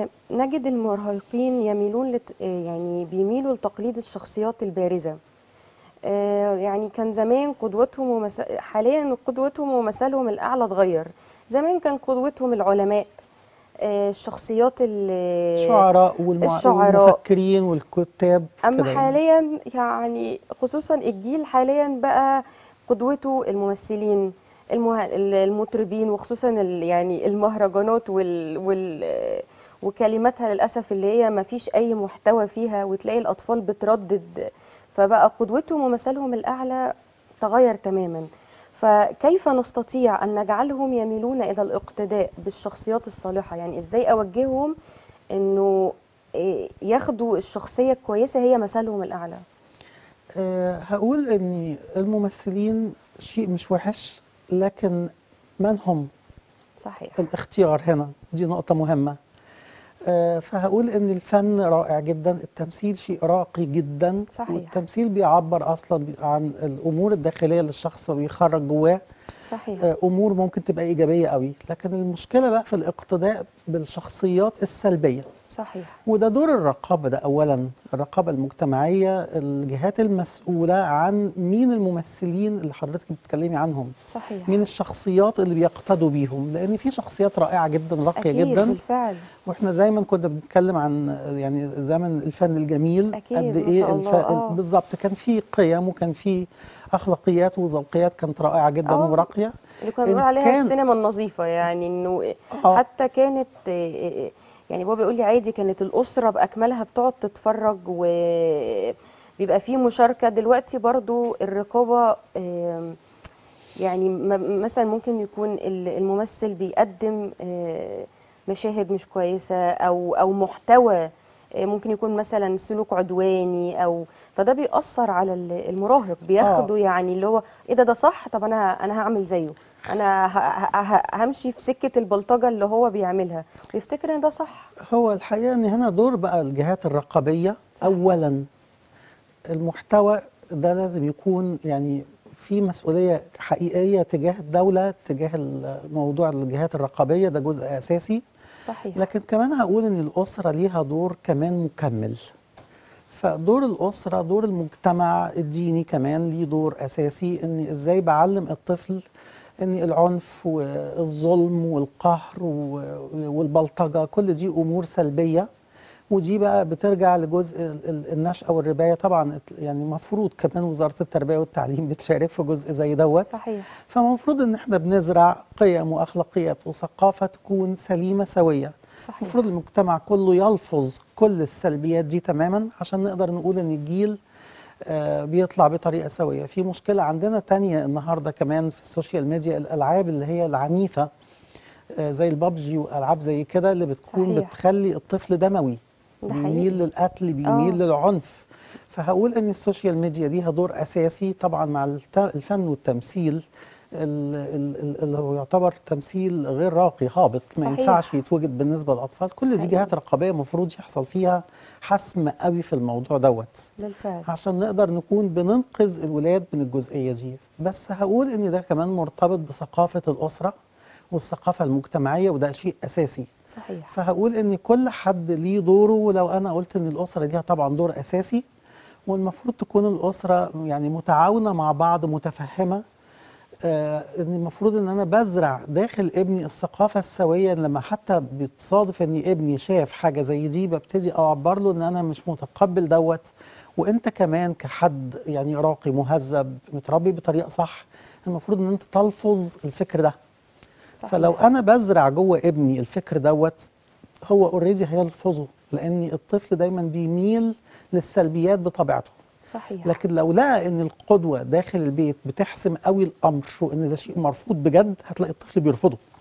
آه، نجد المراهقين يميلون لت... آه، يعني بيميلوا لتقليد الشخصيات البارزة آه، يعني كان زمان قدوتهم ومس... حاليا قدوتهم ومثلهم الأعلى اتغير زمان كان قدوتهم العلماء آه، الشخصيات ال- الشعراء والمع... الشعراء. والمفكرين والكتاب أما كده يعني. حاليا يعني خصوصا الجيل حاليا بقى قدوته الممثلين المه... المطربين وخصوصا ال... يعني المهرجانات وال... وال... وكلماتها للأسف اللي هي ما فيش أي محتوى فيها وتلاقي الأطفال بتردد فبقى قدوتهم ومثلهم الأعلى تغير تماما فكيف نستطيع أن نجعلهم يميلون إلى الاقتداء بالشخصيات الصالحة يعني إزاي أوجههم أنه إيه، ياخدوا الشخصية الكويسة هي مثلهم الأعلى أه هقول ان الممثلين شيء مش وحش لكن من هم صحيح الاختيار هنا دي نقطة مهمة أه فهقول ان الفن رائع جدا التمثيل شيء راقي جدا صحيح. والتمثيل بيعبر اصلا عن الامور الداخلية للشخص وبيخرج جواه صحيح آه، امور ممكن تبقى ايجابيه قوي لكن المشكله بقى في الاقتداء بالشخصيات السلبيه صحيح وده دور الرقابه ده اولا الرقابه المجتمعيه الجهات المسؤوله عن مين الممثلين اللي حضرتك بتتكلمي عنهم صحيح مين الشخصيات اللي بيقتدوا بيهم لان في شخصيات رائعه جدا راقيه أكيد جدا بالفعل واحنا دايما كنا بنتكلم عن يعني زمن الفن الجميل أكيد، قد ما ايه شاء الله، آه. بالظبط كان في قيم وكان في اخلاقيات وذوقيات كانت رائعه جدا آه. وراقيه اللي كنا إن بنقول عليها كان- السينما النظيفة يعني إنه آه. حتى كانت آه، يعني بابا بيقول لي عادي كانت الأسرة بأكملها بتقعد تتفرج وبيبقى فيه مشاركة دلوقتي برضو الرقابة آم، يعني م- مثلا ممكن يكون ال- الممثل بيقدم آه، مشاهد مش كويسة أو أو محتوى آه، ممكن يكون مثلا سلوك عدواني أو فده بيأثر على ال- المراهق بياخده يعني اللي هو إيه ده ده صح طب أنا أنا هعمل زيه أنا ه- ه- ه- همشي في سكة البلطجة اللي هو بيعملها ويفتكر إن ده صح هو الحقيقه ان هنا دور بقى الجهات الرقابيه اولا المحتوى ده لازم يكون يعني في مسؤوليه حقيقيه تجاه الدوله تجاه الموضوع الجهات الرقابيه ده جزء اساسي صحيح لكن كمان هقول ان الاسره ليها دور كمان مكمل فدور الاسره دور المجتمع الديني كمان ليه دور اساسي ان ازاي بعلم الطفل ان العنف والظلم والقهر و- والبلطجه كل دي امور سلبيه ودي بقى بترجع لجزء ال- ال- النشأة والرباية طبعا يعني المفروض كمان وزارة التربية والتعليم بتشارك في جزء زي دوت صحيح فمفروض ان احنا بنزرع قيم واخلاقيات وثقافة تكون سليمة سوية صحيح المفروض المجتمع كله يلفظ كل السلبيات دي تماما عشان نقدر نقول ان الجيل آه، بيطلع بطريقة سوية في مشكلة عندنا تانية النهاردة كمان في السوشيال ميديا الألعاب اللي هي العنيفة آه، زي البابجي وألعاب زي كده اللي بتكون صحيح. بتخلي الطفل دموي ده حقيقي. بيميل للقتل بيميل آه. للعنف فهقول ان السوشيال ميديا ليها دور اساسي طبعا مع الت- الفن والتمثيل ال- ال- ال- اللي هو يعتبر تمثيل غير راقي هابط ما صحيح. ينفعش يتوجد بالنسبه للاطفال كل دي حقيقي. جهات رقابيه المفروض يحصل فيها حسم قوي في الموضوع دوت بالفعل عشان نقدر نكون بننقذ الولاد من الجزئيه دي بس هقول ان ده كمان مرتبط بثقافه الاسره والثقافه المجتمعيه وده شيء اساسي صحيح فهقول ان كل حد ليه دوره ولو انا قلت ان الاسره ليها طبعا دور اساسي والمفروض تكون الاسره يعني متعاونه مع بعض متفهمه آه ان المفروض ان انا بزرع داخل ابني الثقافه السويه لما حتى بتصادف ان ابني شاف حاجه زي دي ببتدي اعبر له ان انا مش متقبل دوت وانت كمان كحد يعني راقي مهذب متربي بطريقه صح المفروض ان انت تلفظ الفكر ده صحيح فلو انا بزرع جوه ابني الفكر دوت هو اوريدي هيلفظه لان الطفل دايما بيميل للسلبيات بطبيعته صحيح لكن لو لقى ان القدوه داخل البيت بتحسم قوي الامر وان ده شيء مرفوض بجد هتلاقي الطفل بيرفضه